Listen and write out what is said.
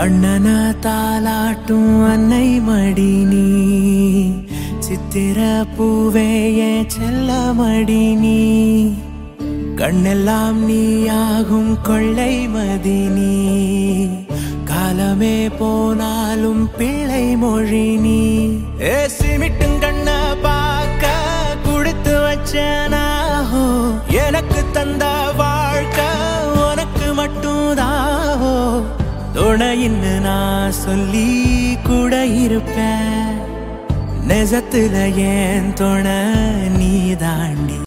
அண்ணன தாலாட்டும் அன்னை மடி நீ சித்திர பூவே என் செல்ல மடி நீ கண்ணெல்லாம் நீயாகும் கொள்ளை மதி நீ காலமே போனாலும் பிள்ளை மொழி நீ ஏ சிமிட்டும் கண்ண பார்க்க கொடுத்து வச்சனாஹோ எனக்கு தந்த வாழ்க்கை உனக்கு மட்டும் தாவோ துணையின்னு நான் சொல்லி கூட இருப்பேன் நெசத்துல ஏன் துணை நீ தாண்டி